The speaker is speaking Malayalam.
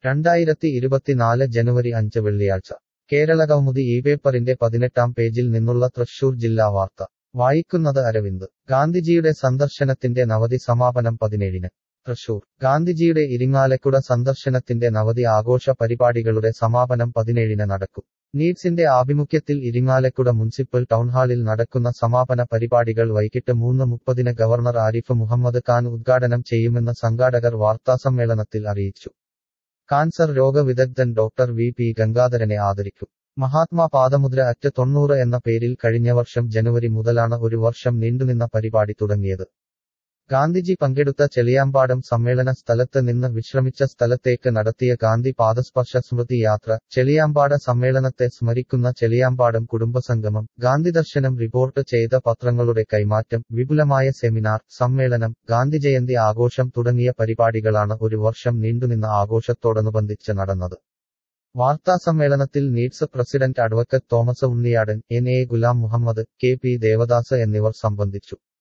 രണ്ടായിരത്തി ഇരുപത്തിനാല് ജനുവരി അഞ്ച് വെള്ളിയാഴ്ച കേരളകൗമുദി ഈ പേപ്പറിന്റെ പതിനെട്ടാം പേജിൽ നിന്നുള്ള തൃശൂർ ജില്ലാ വാർത്ത വായിക്കുന്നത് അരവിന്ദ് ഗാന്ധിജിയുടെ സന്ദർശനത്തിന്റെ നവതി സമാപനം പതിനേഴിന് തൃശൂർ ഗാന്ധിജിയുടെ ഇരിങ്ങാലക്കുട സന്ദർശനത്തിന്റെ നവതി ആഘോഷ പരിപാടികളുടെ സമാപനം പതിനേഴിന് നടക്കും നീഡ്സിന്റെ ആഭിമുഖ്യത്തിൽ ഇരിങ്ങാലക്കുട മുനിസിപ്പൽ ടൗൺഹാളിൽ നടക്കുന്ന സമാപന പരിപാടികൾ വൈകിട്ട് മൂന്ന് മുപ്പതിന് ഗവർണർ ആരിഫ് മുഹമ്മദ് ഖാൻ ഉദ്ഘാടനം ചെയ്യുമെന്ന് സംഘാടകർ വാർത്താസമ്മേളനത്തിൽ അറിയിച്ചു കാൻസർ രോഗവിദഗ്ധൻ ഡോക്ടർ വി പി ഗംഗാധരനെ ആദരിക്കും മഹാത്മാ പാദമുദ്ര അറ്റ് തൊണ്ണൂറ് എന്ന പേരിൽ കഴിഞ്ഞ വർഷം ജനുവരി മുതലാണ് ഒരു വർഷം നീണ്ടുനിന്ന പരിപാടി തുടങ്ങിയത് ഗാന്ധിജി പങ്കെടുത്ത ചെളിയാമ്പാടം സമ്മേളന സ്ഥലത്ത് നിന്ന് വിശ്രമിച്ച സ്ഥലത്തേക്ക് നടത്തിയ ഗാന്ധി പാദസ്പർശ സ്മൃതി യാത്ര ചെളിയാമ്പാട സമ്മേളനത്തെ സ്മരിക്കുന്ന ചെളിയാമ്പാടം കുടുംബസംഗമം ഗാന്ധിദർശനം റിപ്പോർട്ട് ചെയ്ത പത്രങ്ങളുടെ കൈമാറ്റം വിപുലമായ സെമിനാർ സമ്മേളനം ഗാന്ധിജയന്തി ആഘോഷം തുടങ്ങിയ പരിപാടികളാണ് ഒരു വർഷം നീണ്ടുനിന്ന ആഘോഷത്തോടനുബന്ധിച്ച് നടന്നത് വാർത്താസമ്മേളനത്തിൽ needs president advocate Thomas Unniyadan N A Gulam Muhammad K P Devadas എന്നിവർ സംബന്ധിച്ചു